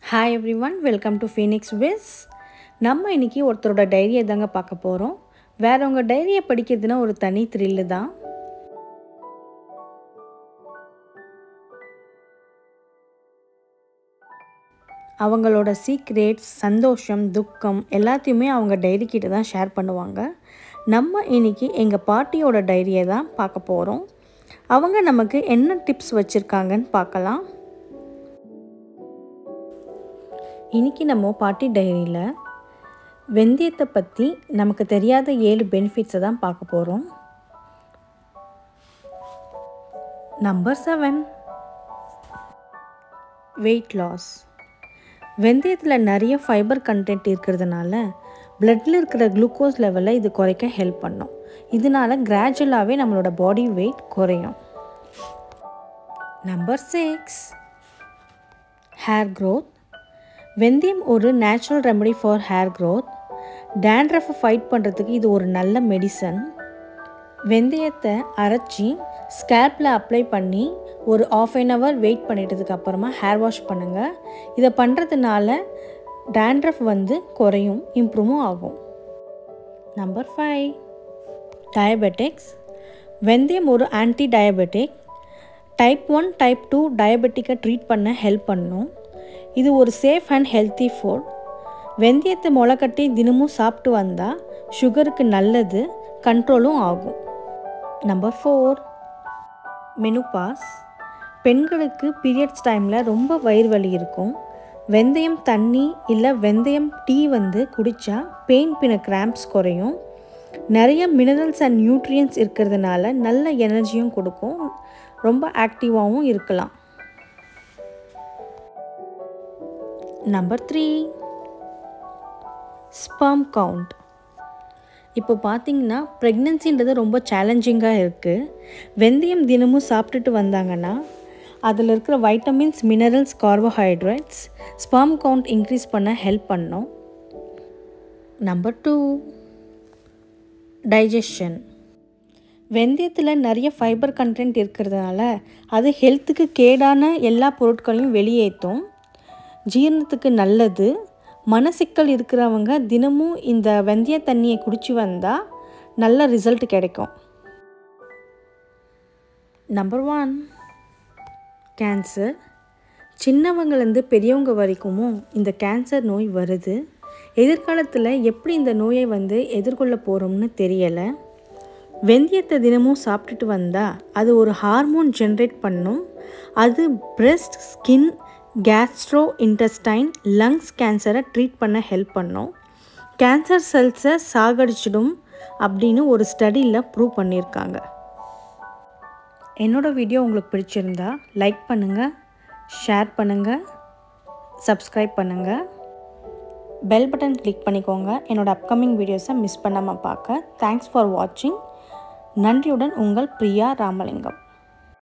hi everyone welcome to Phoenix Wiz நம்ம இன்றைக்கி ஒருத்தரோட டைரியை தாங்க பார்க்க போகிறோம் வேறவங்க டைரியை படிக்கிறதுனா ஒரு தனி த்ரில்லு தான் அவங்களோட சீக்ரெட்ஸ் சந்தோஷம் துக்கம் எல்லாத்தையுமே அவங்க டைரி கிட்ட தான் ஷேர் பண்ணுவாங்க நம்ம இன்னைக்கு எங்கள் பாட்டியோட டைரியை தான் பார்க்க போகிறோம் அவங்க நமக்கு என்ன டிப்ஸ் வச்சுருக்காங்கன்னு பார்க்கலாம் இன்னைக்கு நம்ம பாட்டி டைரியில் வெந்தயத்தை பற்றி நமக்கு தெரியாத ஏழு பெனிஃபிட்ஸை தான் பார்க்க போகிறோம் நம்பர் செவன் வெயிட் லாஸ் வெந்தயத்தில் நிறைய ஃபைபர் கண்டென்ட் இருக்கிறதுனால பிளட்டில் இருக்கிற குளுக்கோஸ் லெவலை இது குறைக்க ஹெல்ப் பண்ணும் இதனால கிராஜுவலாகவே நம்மளோட பாடி வெயிட் குறையும் நம்பர் சிக்ஸ் ஹேர் க்ரோத் வெந்தயம் ஒரு natural remedy for hair growth டேண்ட்ரஃபை ஃபைட் பண்ணுறதுக்கு இது ஒரு நல்ல மெடிசன் வெந்தயத்தை அரைச்சி ஸ்கேல்பில் அப்ளை பண்ணி ஒரு ஆஃப் அன் ஹவர் வெயிட் பண்ணிட்டதுக்கு அப்புறமா ஹேர் வாஷ் பண்ணுங்கள் இதை பண்ணுறதுனால டேண்ட்ரஃப் வந்து குறையும் இம்ப்ரூவும் ஆகும் நம்பர் ஃபைவ் டயபெட்டிக்ஸ் வெந்தயம் ஒரு anti diabetic type one type two டயபெட்டிக்கை ட்ரீட் பண்ண ஹெல்ப் பண்ணும் இது ஒரு சேஃப் அண்ட் ஹெல்த்தி ஃபுட் வெந்தயத்தை முளைக்கட்டி தினமும் சாப்பிட்டு வந்தால் சுகருக்கு நல்லது கண்ட்ரோலும் ஆகும் நம்பர் ஃபோர் மெனுபாஸ் பெண்களுக்கு பீரியட்ஸ் டைமில் ரொம்ப வயிறு வலி இருக்கும் வெந்தயம் தண்ணி இல்லை வெந்தயம் டீ வந்து குடித்தா பெயின் பின்ன கிராம்ப்ஸ் குறையும் நிறைய மினரல்ஸ் அண்ட் நியூட்ரியன்ஸ் இருக்கிறதுனால நல்ல எனர்ஜியும் கொடுக்கும் ரொம்ப ஆக்டிவாகவும் இருக்கலாம் நம்பர் த்ரீ ஸ்பர்ம் கவுண்ட் இப்போ பார்த்தீங்கன்னா ப்ரெக்னென்சின்றது ரொம்ப சேலஞ்சிங்காக இருக்குது வெந்தயம் தினமும் சாப்பிட்டுட்டு வந்தாங்கன்னா அதில் இருக்கிற vitamins minerals carbohydrates sperm count increase பண்ண ஹெல்ப் பண்ணும் நம்பர் டூ டைஜஷன் வெந்தயத்தில் நிறைய ஃபைபர் கண்டென்ட் இருக்கிறதுனால அது ஹெல்த்துக்கு கேடான எல்லா பொருட்களையும் வெளியேற்றும் ஜீரணத்துக்கு நல்லது மனசிக்கல் இருக்கிறவங்க தினமும் இந்த வெந்தய தண்ணியை குடிச்சு வந்தால் நல்ல ரிசல்ட் கிடைக்கும் நம்பர் ஒன் கேன்சர் சின்னவங்கலேருந்து பெரியவங்க வரைக்கும் இந்த கேன்சர் நோய் வருது எதிர்காலத்தில் எப்படி இந்த நோயை வந்து எதிர்கொள்ள போகிறோம்னு தெரியலை வெந்தயத்தை தினமும் சாப்பிட்டுட்டு வந்தால் அது ஒரு ஹார்மோன் ஜென்ரேட் பண்ணும் அது breast skin gastro intestine lungs கேன்சரை ட்ரீட் பண்ண ஹெல்ப் பண்ணும் கேன்சர் செல்ஸை சாகடிச்சிடும் அப்படின்னு ஒரு ஸ்டடியில் ப்ரூவ் பண்ணியிருக்காங்க என்னோடய வீடியோ உங்களுக்கு பிடிச்சிருந்தா லைக் பண்ணுங்கள் ஷேர் பண்ணுங்கள் சப்ஸ்கிரைப் பண்ணுங்கள் பெல் பட்டன் கிளிக் பண்ணிக்கோங்க என்னோடய அப்கமிங் வீடியோஸை மிஸ் பண்ணாமல் பார்க்க தேங்க்ஸ் ஃபார் வாட்சிங் நன்றியுடன் உங்கள் பிரியா ராமலிங்கம்